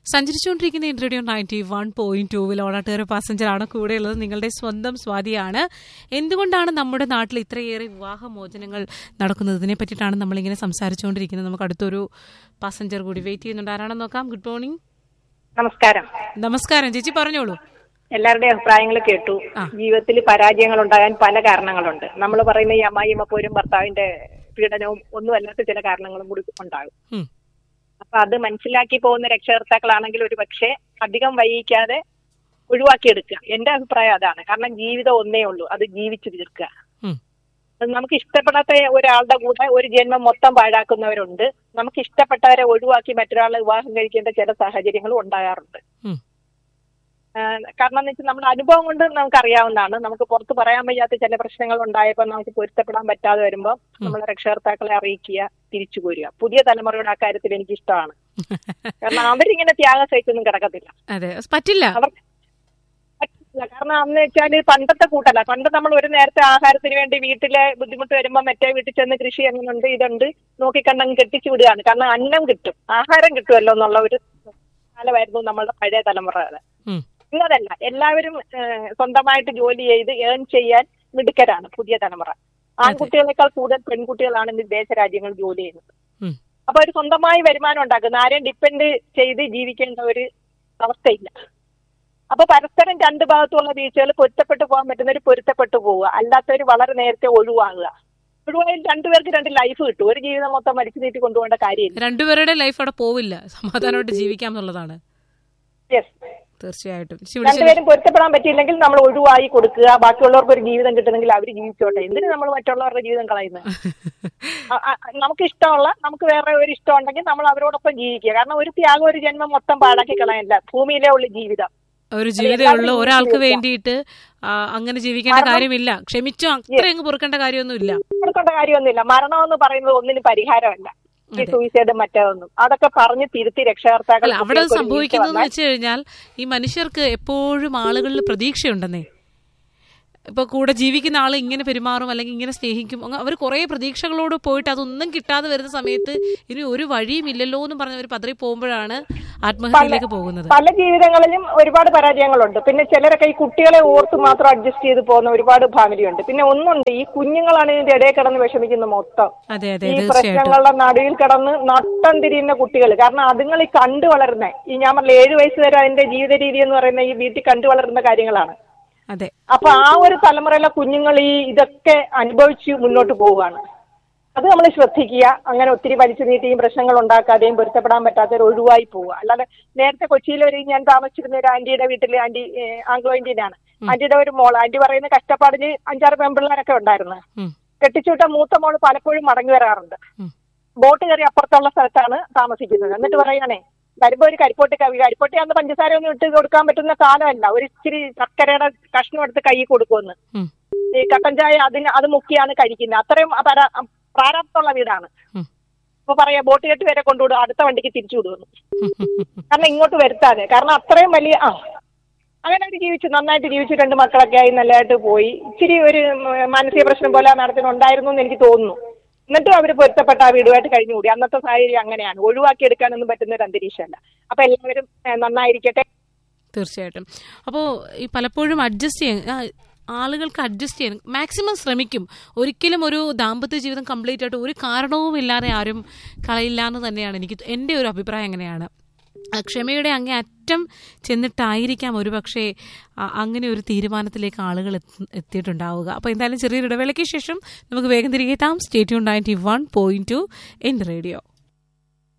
സഞ്ചരിച്ചുകൊണ്ടിരിക്കുന്ന in radio ninety one point ടൂവിൽ ഓണാട്ടുകാര പാസഞ്ചറാണ് കൂടെയുള്ളത് നിങ്ങളുടെ സ്വന്തം സ്വാതിയാണ് എന്തുകൊണ്ടാണ് നമ്മുടെ നാട്ടിൽ ഇത്രയേറെ വിവാഹമോചനങ്ങൾ നടക്കുന്നത് ഇതിനെ പറ്റിയിട്ടാണ് നമ്മളിങ്ങനെ സംസാരിച്ചുകൊണ്ടിരിക്കുന്നത് നമുക്ക് അടുത്തൊരു പാസഞ്ചർ കൂടി വെയിറ്റ് ചെയ്യുന്നുണ്ട് ആരാണെന്ന് നോക്കാം ഗുഡ് മോർണിംഗ് നമസ്കാരം നമസ്കാരം ചേച്ചി പറഞ്ഞോളൂ എല്ലാവരുടെയും അഭിപ്രായങ്ങൾ കേട്ടു ആ. ജീവിതത്തിൽ പരാജയങ്ങൾ ഉണ്ടാകാൻ പല കാരണങ്ങളുണ്ട് നമ്മൾ പറയുന്ന ഈ അമ്മായിയമ്മ പോരും ഭർത്താവിന്റെ പീഡനവും ഒന്നും അല്ലാത്ത ചില കാരണങ്ങളും കൂടി ഉണ്ടാകും ഉം. അപ്പൊ അത് മനസ്സിലാക്കി പോകുന്ന രക്ഷകർത്താക്കളാണെങ്കിൽ ഒരു പക്ഷേ അധികം വൈകിക്കാതെ ഒഴിവാക്കിയെടുക്കുക എന്റെ അഭിപ്രായം അതാണ് കാരണം ജീവിതം ഒന്നേ ഉള്ളൂ അത് ജീവിച്ചു തീർക്കുക ഉം. അത് നമുക്ക് ഇഷ്ടപ്പെടാത്ത ഒരാളുടെ കൂടെ ഒരു ജന്മം മൊത്തം പാഴാക്കുന്നവരുണ്ട് നമുക്ക് ഇഷ്ടപ്പെട്ടവരെ ഒഴിവാക്കി മറ്റൊരാളെ വിവാഹം കഴിക്കേണ്ട ചില സാഹചര്യങ്ങളും ഉണ്ടാകാറുണ്ട് ഉം. ആ, കാരണം എന്ന് വെച്ചാൽ നമ്മുടെ അനുഭവം കൊണ്ട് നമുക്ക് അറിയാവുന്നതാണ് നമുക്ക് പുറത്ത് പറയാൻ വയ്യാത്ത ചില പ്രശ്നങ്ങൾ ഉണ്ടായപ്പോൾ നമുക്ക് പൊരുത്തപ്പെടാൻ പറ്റാതെ വരുമ്പോൾ നമ്മൾ രക്ഷകർത്താക്കളെ അറിയിക്കുക തിരിച്ചു പോരുക പുതിയ തലമുറയുടെ ആ കാര്യത്തിൽ എനിക്ക് ഇഷ്ടമാണ് കാരണം അവരിങ്ങനെ ത്യാഗം സഹിച്ചൊന്നും കിടക്കത്തില്ല അതെ പറ്റില്ല അവർ പറ്റില്ല. കാരണം അന്ന് വെച്ചാല് പണ്ടത്തെ കൂട്ടല്ല പണ്ട് നമ്മൾ ഒരു നേരത്തെ ആഹാരത്തിന് വേണ്ടി വീട്ടിലെ ബുദ്ധിമുട്ട് വരുമ്പോൾ മറ്റേ വീട്ടിൽ ചെന്ന് കൃഷി എങ്ങനെയുണ്ട് ഇതുണ്ട് നോക്കിക്കണ്ടങ്ങ് കെട്ടിച്ചു വിടുകയാണ് കാരണം അന്നം കിട്ടും ആഹാരം കിട്ടുമല്ലോ എന്നുള്ള ഒരു കാലമായിരുന്നു നമ്മളുടെ പഴയ തലമുറ ഉം. ഇന്നതല്ല എല്ലാവരും ഏഹ്, സ്വന്തമായിട്ട് ജോലി ചെയ്ത് ഏൺ ചെയ്യാൻ മിടുക്കരാണ് പുതിയ തലമുറ ആൺകുട്ടികളെക്കാൾ കൂടുതൽ പെൺകുട്ടികളാണ് ഇന്ന് വിദേശ രാജ്യങ്ങളിൽ ജോലി ചെയ്യുന്നത് ഉം. അപ്പൊ ഒരു സ്വന്തമായി വരുമാനം ഉണ്ടാക്കുന്ന ആരെയും ഡിപ്പെൻഡ് ചെയ്ത് ജീവിക്കേണ്ട ഒരു അവസ്ഥയില്ല അപ്പൊ പരസ്പരം രണ്ട് ഭാഗത്തുള്ള വീഴ്ചകൾ പൊരുത്തപ്പെട്ടു പോകാൻ പറ്റുന്നവർ പൊരുത്തപ്പെട്ടു പോവുക അല്ലാത്തവർ വളരെ നേരത്തെ ഒഴിവാകുക ഒഴിവായാൽ രണ്ടുപേർക്ക് രണ്ട് ലൈഫ് കിട്ടും ഒരു ജീവിതം മൊത്തം മരിച്ചു നീട്ടി കൊണ്ടുപോകേണ്ട കാര്യമില്ല രണ്ടുപേരുടെ ലൈഫ് അവിടെ പോവില്ല സമാധാനമായിട്ട് ജീവിക്കാം എന്നുള്ളതാണ് യെസ് തീർച്ചയായിട്ടും ചേച്ചി വിളിച്ചതിന് രണ്ടുപേരും പൊരുത്തപ്പെടാൻ പറ്റിയില്ലെങ്കിൽ നമ്മൾ ഒഴിവായി കൊടുക്കുക ബാക്കിയുള്ളവർക്ക് ഒരു ജീവിതം കിട്ടുന്നെങ്കിൽ അവർ ജീവിച്ചോട്ടെ എന്തിനു നമ്മൾ മറ്റുള്ളവരുടെ ജീവിതം കളയുന്നത് അ- അ- നമുക്ക് ഇഷ്ടമുള്ള നമുക്ക് വേറെ ഒരു ഇഷ്ടം ഉണ്ടെങ്കിൽ നമ്മൾ അവരോടൊപ്പം ജീവിക്കുക കാരണം ഒരു ത്യാഗം ഒരു ജന്മം മൊത്തം പാഴാക്കി കളയല്ല ഭൂമിയിലെ ഉള്ള ജീവിതം ഒരു ജീവിതമേ ഉള്ളൂ ഒരാൾക്ക് വേണ്ടിയിട്ട് ആ, അങ്ങനെ ജീവിക്കേണ്ട കാര്യമില്ല ക്ഷമിച്ചോ അത്ര അങ്ങ് പൊറുക്കേണ്ട കാര്യമൊന്നുമില്ല കൊടുക്കേണ്ട കാര്യമൊന്നുമില്ല മരണം എന്ന് പറയുന്നത് ഒന്നിനും പരിഹാരമല്ല ഈ അതെ. സൂയിസൈഡ് മറ്റേതൊന്നും അതൊക്കെ പറഞ്ഞ് തിരുത്തി രക്ഷകർത്താക്കൾ അല്ല അവിടെ കുട്ടികൾക്ക് ഒരു വീഴ്ച സംഭവിക്കുന്നതെന്ന് വന്നാൽ വെച്ച് കഴിഞ്ഞാൽ ഈ മനുഷ്യർക്ക് എപ്പോഴും ആളുകളിൽ പ്രതീക്ഷയുണ്ടെന്നേ ഇപ്പൊ കൂടെ ജീവിക്കുന്ന ആൾ ഇങ്ങനെ പെരുമാറും അല്ലെങ്കിൽ ഇങ്ങനെ സ്നേഹിക്കും അവർ കുറെ പ്രതീക്ഷകളോട് പോയിട്ട് അതൊന്നും കിട്ടാതെ വരുന്ന സമയത്ത് ഇനി ഒരു വഴിയും ഇല്ലല്ലോ എന്ന് പറഞ്ഞ് അവർ പതറി പോകുമ്പോഴാണ് ആത്മഹത്യയിലേക്ക് പോകുന്നത് പല ജീവിതങ്ങളിലും ഒരുപാട് പരാജയങ്ങളുണ്ട് പിന്നെ ചിലരൊക്കെ ഈ കുട്ടികളെ ഓർത്ത് മാത്രം അഡ്ജസ്റ്റ് ചെയ്ത് പോകുന്ന ഒരുപാട് ഫാമിലി ഉണ്ട് പിന്നെ ഒന്നുണ്ട് ഈ കുഞ്ഞുങ്ങളാണ് ഇതിന്റെ ഇടയിൽ കിടന്ന് വിഷമിക്കുന്ന മൊത്തം അതെ അതെ ഈ തീർച്ചയായിട്ടും പ്രശ്നങ്ങളുടെ നടുവിൽ കിടന്ന് നട്ടം തിരിയുന്ന കുട്ടികൾ കാരണം അതുങ്ങൾ ഈ കണ്ടു വളരുന്ന ഈ ഞാൻ പറഞ്ഞ ഏഴു വയസ്സ് വരെ അതിന്റെ ജീവിത രീതി എന്ന് പറയുന്ന ഈ വീട്ടിൽ കണ്ടു വളരുന്ന കാര്യങ്ങളാണ് അതെ അപ്പൊ ആ ഒരു തലമുറയിലെ കുഞ്ഞുങ്ങൾ ഈ ഇതൊക്കെ അനുഭവിച്ച് മുന്നോട്ട് പോവുകയാണ് അത് നമ്മൾ ശ്രദ്ധിക്കുക അങ്ങനെ ഒത്തിരി വലിച്ചു നീട്ടിയും പ്രശ്നങ്ങൾ ഉണ്ടാക്കാതെയും പൊരുത്തപ്പെടാൻ പറ്റാത്തവർ ഒഴിവായി പോവുക അല്ലാതെ നേരത്തെ കൊച്ചിയിൽ ഒരു ഞാൻ താമസിച്ചിരുന്ന ഒരു ആന്റിയുടെ വീട്ടിൽ ആന്റി ഏഹ്, ആംഗ്ലോ ഇന്ത്യനാണ് ആന്റിയുടെ ഒരു മോൾ ആന്റി പറയുന്ന കഷ്ടപ്പാടിന് അഞ്ചാറ് പെൺപിള്ളേരൊക്കെ ഉണ്ടായിരുന്നു ഉം, കെട്ടിച്ചുവിട്ട മൂത്ത മോള് പലപ്പോഴും മടങ്ങി വരാറുണ്ട് ഉം. ബോട്ട് കയറി അപ്പുറത്തുള്ള സ്ഥലത്താണ് താമസിക്കുന്നത് എന്നിട്ട് പറയാണേ വരുമ്പോ ഒരു കരിപ്പോട്ടി കവി കരിപ്പോട്ടി അന്ന് പഞ്ചസാര ഒന്നും ഇട്ട് കൊടുക്കാൻ പറ്റുന്ന കാലമല്ല ഒരു ഇച്ചിരി ശർക്കരയുടെ കഷ്ണം എടുത്ത് കൈ കൊടുക്കുമെന്ന് ഉം, ഈ കട്ടൻ ചായ അതിന് അത് മുക്കിയാണ് കഴിക്കുന്നത് അത്രയും പരാ- പ്രാരാബ്ദമുള്ള വീടാണ് ഉം, അപ്പൊ പറയാ ബോട്ട് കെട്ട് വരെ കൊണ്ടുവിടും അടുത്ത വണ്ടിക്ക് തിരിച്ചു വിടുമെന്ന് ഉം, ഉം, ഉം. കാരണം ഇങ്ങോട്ട് വരുത്താതെ കാരണം അത്രയും വലിയ ആ അങ്ങനെ അവർ ജീവിച്ചു നന്നായിട്ട് ജീവിച്ചു രണ്ട് മക്കളൊക്കെ ആയി നല്ലതായിട്ട് പോയി ഇച്ചിരി ഒരു ഉം, മാനസിക പ്രശ്നം പോലെ ആ നടത്തിന് ഉണ്ടായിരുന്നു എന്ന് എനിക്ക് തോന്നുന്നു എന്നിട്ടും അവർ പൊരുത്തപ്പെട്ട ആ വീടുമായിട്ട് കഴിഞ്ഞുകൂടി അന്നത്തെ സാഹചര്യം അങ്ങനെയാണ് ഒഴിവാക്കിയെടുക്കാനൊന്നും പറ്റുന്ന ഒരു അന്തരീക്ഷമല്ല അപ്പൊ എല്ലാവരും ഏ, നന്നായിരിക്കട്ടെ തീർച്ചയായിട്ടും അപ്പോൾ ഈ പലപ്പോഴും അഡ്ജസ്റ്റ് ചെയ്യാൻ ആ, ആളുകൾക്ക് അഡ്ജസ്റ്റ് ചെയ്യാൻ മാക്സിമം ശ്രമിക്കും ഒരിക്കലും ഒരു ദാമ്പത്യ ജീവിതം കംപ്ലീറ്റ് ആയിട്ട് ഒരു കാരണവും ഇല്ലാതെ ആരും കളയില്ല എന്ന് തന്നെയാണ് എനിക്ക് എൻ്റെ ഒരു അഭിപ്രായം അങ്ങനെയാണ് ആ, ക്ഷമയുടെ അങ്ങേ അറ്റം ചെന്നിട്ടായിരിക്കാം ഒരു പക്ഷേ അങ്ങനെ ഒരു തീരുമാനത്തിലേക്ക് ആളുകൾ എത്തി- എത്തിയിട്ടുണ്ടാവുക അപ്പോൾ എന്തായാലും ചെറിയൊരു ഇടവേളയ്ക്ക് ശേഷം നമുക്ക് വേഗം തിരികെ എത്താം stay tune ninety one point two in radio